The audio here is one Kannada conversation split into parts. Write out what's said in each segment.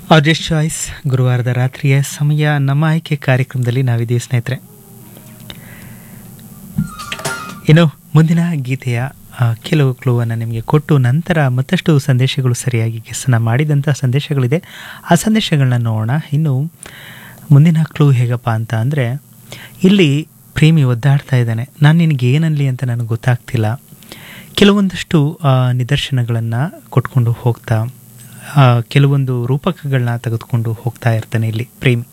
ಆರ್ಜೆಸ್ ಚಾಯ್ಸ್ ಗುರುವಾರದ ರಾತ್ರಿಯ ಸಮಯ ನಮ್ಮ ಆಯ್ಕೆ ಕಾರ್ಯಕ್ರಮದಲ್ಲಿ ನಾವಿದ್ದೀವಿ ಸ್ನೇಹಿತರೆ ಇನ್ನು ಮುಂದಿನ ಗೀತೆಯ ಆ, ಕೆಲವು ಕ್ಲೂವನ್ನು ನಿಮಗೆ ಕೊಟ್ಟು ನಂತರ ಮತ್ತಷ್ಟು ಸಂದೇಶಗಳು ಸರಿಯಾಗಿ ಗೆಸ್ಸನ್ನು ಮಾಡಿದಂಥ ಸಂದೇಶಗಳಿದೆ ಆ ಸಂದೇಶಗಳನ್ನ ನೋಡೋಣ ಇನ್ನು ಮುಂದಿನ ಕ್ಲೂ ಹೇಗಪ್ಪ ಅಂತ ಅಂದರೆ ಇಲ್ಲಿ ಪ್ರೇಮಿ ಒದ್ದಾಡ್ತಾ ಇದ್ದಾನೆ ನಾನು ನಿನಗೆ ಏನನ್ಲಿ ಅಂತ ನನಗೆ ಗೊತ್ತಾಗ್ತಿಲ್ಲ ಕೆಲವೊಂದಷ್ಟು ನಿದರ್ಶನಗಳನ್ನು ಕೊಟ್ಕೊಂಡು ಹೋಗ್ತಾ ಆ, ಕೆಲವೊಂದು ರೂಪಕಗಳನ್ನ ತೆಗೆದುಕೊಂಡು ಹೋಗ್ತಾ ಇರ್ತಾನೆ ಇಲ್ಲಿ ಪ್ರೇಮಿ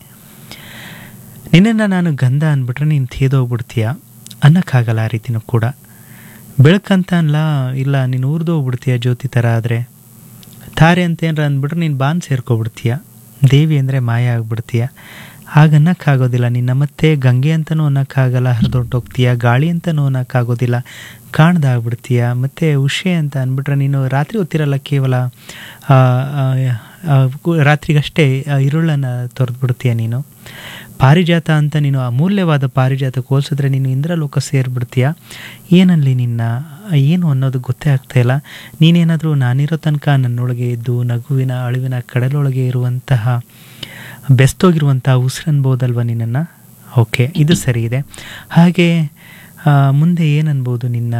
ನಿನ್ನನ್ನು ನಾನು ಗಂಧ ಅಂದ್ಬಿಟ್ರೆ ನೀನು ತೇದೋಗ್ಬಿಡ್ತೀಯ ಅನ್ನಕ್ಕಾಗಲ್ಲ ಆ ರೀತಿನೂ ಕೂಡ ಬೆಳಕಂತ ಅಲ್ಲ ಇಲ್ಲ ನೀನು ಉರಿದೋಗ್ಬಿಡ್ತೀಯ ಜ್ಯೋತಿ ಥರ ಆದರೆ ತಾರೆ ಅಂತ ಏನಾರ ಅಂದ್ಬಿಟ್ರೆ ನೀನು ಬಾನ್ ಸೇರ್ಕೊಬಿಡ್ತೀಯ ದೇವಿ ಅಂದರೆ ಮಾಯ ಆಗ್ಬಿಡ್ತೀಯ ಆಗ ಅನ್ನಕ್ಕಾಗೋದಿಲ್ಲ ನಿನ್ನ ಮತ್ತೆ ಗಂಗೆ ಅಂತಲೂ ಅನ್ನಕ್ಕಾಗಲ್ಲ ಹರಿದೊಟ್ಟೋಗ್ತೀಯ ಗಾಳಿ ಅಂತಲೂ ಅನ್ನಕ್ಕಾಗೋದಿಲ್ಲ ಕಾಣ್ದಾಗ್ಬಿಡ್ತೀಯ ಮತ್ತು ಉಷೆ ಅಂತ ಅಂದ್ಬಿಟ್ರೆ ನೀನು ರಾತ್ರಿ ಹೊತ್ತಿರಲ್ಲ ಕೇವಲ ಆ, ಆ, ಆ, ಕು- ರಾತ್ರಿಗಷ್ಟೇ ಆ ಇರುಳನ್ನು ತೊರೆದ್ಬಿಡ್ತೀಯ ನೀನು ಪಾರಿಜಾತ ಅಂತ ನೀನು ಅಮೂಲ್ಯವಾದ ಪಾರಿಜಾತಕ್ಕೆ ಹೋಲಿಸಿದ್ರೆ ನೀನು ಇಂದ್ರಲೋಕ ಸೇರಿಬಿಡ್ತೀಯ ಏನಲ್ಲಿ ನಿನ್ನ ಏನು ಅನ್ನೋದು ಗೊತ್ತೇ ಆಗ್ತಾ ಇಲ್ಲ ನೀನೇನಾದರೂ ನಾನಿರೋ ತನಕ ನನ್ನೊಳಗೆ ಇದ್ದು ನಗುವಿನ ಅಳುವಿನ ಕಡಲೊಳಗೆ ಇರುವಂತಹ ಬೆಸ್ತೋಗಿರುವಂಥ ಉಸಿರನ್ಬೋದಲ್ವ ನಿನ್ನನ್ನು ಓಕೆ ಇದು ಸರಿ ಇದೆ ಹಾಗೆ ಆ, ಮುಂದೆ ಏನನ್ಬೋದು ನಿನ್ನ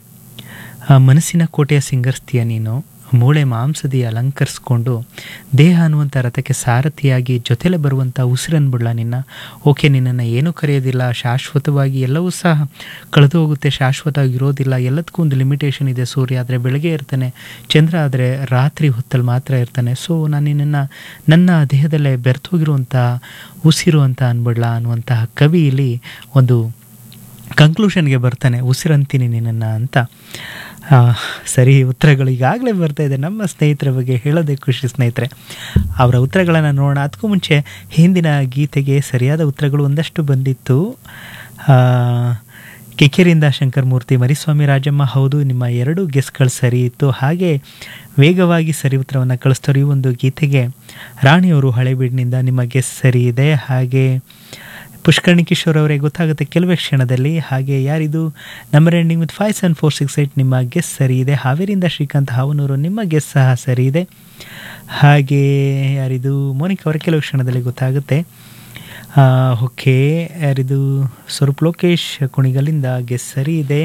ಆ, ಮನಸ್ಸಿನ ಕೋಟೆಯ ಸಿಂಗರಿಸ್ತೀಯ ನೀನು ಮೂಳೆ ಮಾಂಸದಿ ಅಲಂಕರಿಸ್ಕೊಂಡು ದೇಹ ಅನ್ನುವಂಥ ರಥಕ್ಕೆ ಸಾರಥಿಯಾಗಿ ಜೊತೆಲೆ ಬರುವಂಥ ಉಸಿರನ್ಬಿಡ್ಲ ನಿನ್ನ ಓಕೆ ನಿನ್ನನ್ನು ಏನೂ ಕರೆಯೋದಿಲ್ಲ ಶಾಶ್ವತವಾಗಿ ಎಲ್ಲವೂ ಸಹ ಕಳೆದು ಹೋಗುತ್ತೆ ಶಾಶ್ವತವಾಗಿ ಇರೋದಿಲ್ಲ ಎಲ್ಲದಕ್ಕೂ ಒಂದು ಲಿಮಿಟೇಷನ್ ಇದೆ ಸೂರ್ಯ ಆದರೆ ಬೆಳಗ್ಗೆ ಇರ್ತಾನೆ ಚಂದ್ರ ಆದರೆ ರಾತ್ರಿ ಹೊತ್ತಲ್ಲಿ ಮಾತ್ರ ಇರ್ತಾನೆ ಸೊ ನಾನು ನಿನ್ನನ್ನು ನನ್ನ ದೇಹದಲ್ಲೇ ಬೆರ್ತೋಗಿರುವಂಥ ಉಸಿರು ಅಂತ ಅನ್ಬಿಡ್ಲಾ ಅನ್ನುವಂತಹ ಕವಿ ಇಲ್ಲಿ ಒಂದು ಕನ್ಕ್ಲೂಷನ್ಗೆ ಬರ್ತಾನೆ ಉಸಿರಂತೀನಿ ನಿನ್ನನ್ನು ಅಂತ ಆ, ಸರಿ ಉತ್ತರಗಳು ಈಗಾಗಲೇ ಬರ್ತಾ ಇದೆ ನಮ್ಮ ಸ್ನೇಹಿತರ ಬಗ್ಗೆ ಹೇಳೋದೇ ಖುಷಿ ಸ್ನೇಹಿತರೆ ಅವರ ಉತ್ತರಗಳನ್ನು ನೋಡೋಣ ಅದಕ್ಕೂ ಮುಂಚೆ ಹಿಂದಿನ ಗೀತೆಗೆ ಸರಿಯಾದ ಉತ್ತರಗಳು ಒಂದಷ್ಟು ಬಂದಿತ್ತು ಆ, ಕಿಕ್ಕಿರಿಂದ ಶಂಕರ್ ಮೂರ್ತಿ ಮರಿಸ್ವಾಮಿ ರಾಜಮ್ಮ ಹೌದು ನಿಮ್ಮ ಎರಡು ಗೆಸ್ಗಳು ಸರಿ ಇತ್ತು ಹಾಗೆ ವೇಗವಾಗಿ ಸರಿ ಉತ್ತರವನ್ನು ಕಳಿಸ್ತಾರೆ ಈ ಒಂದು ಗೀತೆಗೆ ರಾಣಿಯವರು ಹಳೆಬೀಡಿನಿಂದ ನಿಮ್ಮ ಗೆಸ್ ಸರಿ ಇದೆ ಹಾಗೆ ಪುಷ್ಕರ್ಣಿ ಕಿಶೋರ್ ಅವರೇ ಗೊತ್ತಾಗುತ್ತೆ ಕೆಲವೇ ಕ್ಷಣದಲ್ಲಿ ಹಾಗೆ ಯಾರಿದು number ending with five seven four six eight ನಿಮ್ಮ ಗೆಸ್ ಸರಿ ಇದೆ ಹಾವೇರಿಯಿಂದ ಶ್ರೀಕಾಂತ್ ಹಾವನೂರು ನಿಮ್ಮ ಗೆಸ್ ಸಹ ಸರಿ ಇದೆ ಹಾಗೆ ಯಾರಿದು ಮೋನಿಕ್ ಅವರ ಕೆಲವು ಕ್ಷಣದಲ್ಲಿ ಗೊತ್ತಾಗುತ್ತೆ ಆ, ಓಕೆ ಯಾರಿದು ಸ್ವರೂಪ್ ಲೋಕೇಶ್ ಕುಣಿಗಲಿಂದ ಗೆಸ್ ಸರಿ ಇದೆ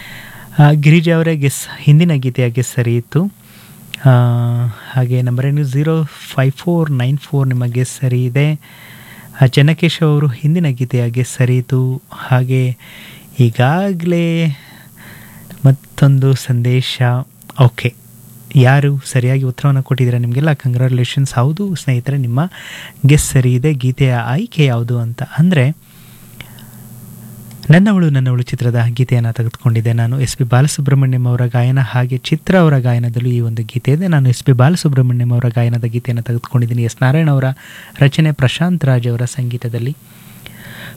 ಆ, ಗಿರಿಜಾ ಅವರೇ ಗೆಸ್ ಹಿಂದಿನ ಗೀತೆಯ ಗೆಸ್ ಸರಿ ಇತ್ತು ಆ, ಹಾಗೆ ನಂಬರ್ ಏನು zero five four nine four ನಿಮ್ಮ ಗೆಸ್ ಸರಿ ಇದೆ ಆ, ಚೆನ್ನಕೇಶ್ ಅವರು ಹಿಂದಿನ ಗೀತೆಯ ಗೆಸ್ ಸರಿ ಇತ್ತು ಹಾಗೆ ಈಗಾಗಲೇ ಮತ್ತೊಂದು ಸಂದೇಶ ಓಕೆ ಯಾರು ಸರಿಯಾಗಿ ಉತ್ತರವನ್ನು ಕೊಟ್ಟಿದ್ದೀರಾ ನಿಮಗೆಲ್ಲ ಕಂಗ್ರ್ಯಾಚುಲೇಷನ್ಸ್ ಹೌದು ಸ್ನೇಹಿತರೆ ನಿಮ್ಮ ಗೆಸ್ ಸರಿ ಇದೆ ಗೀತೆಯ ಆಯ್ಕೆ ಯಾವುದು ಅಂತ ಅಂದರೆ ನನ್ನವಳು ನನ್ನವಳು ಚಿತ್ರದ ಗೀತೆಯನ್ನು ತೆಗೆದುಕೊಂಡಿದ್ದೆ ನಾನು ಎಸ್ ಪಿ ಬಾಲಸುಬ್ರಹ್ಮಣ್ಯಂ ಅವರ ಗಾಯನ ಹಾಗೆ ಚಿತ್ರ ಅವರ ಗಾಯನದಲ್ಲೂ ಈ ಒಂದು ಗೀತೆ ಇದೆ ನಾನು ಎಸ್ ಪಿ ಬಾಲಸುಬ್ರಹ್ಮಣ್ಯಂ ಅವರ ಗಾಯನದ ಗೀತೆಯನ್ನು ತೆಗೆದುಕೊಂಡಿದ್ದೀನಿ ಎಸ್ ನಾರಾಯಣ ಅವರ ರಚನೆ ಪ್ರಶಾಂತ್ ರಾಜ್ ಅವರ ಸಂಗೀತದಲ್ಲಿ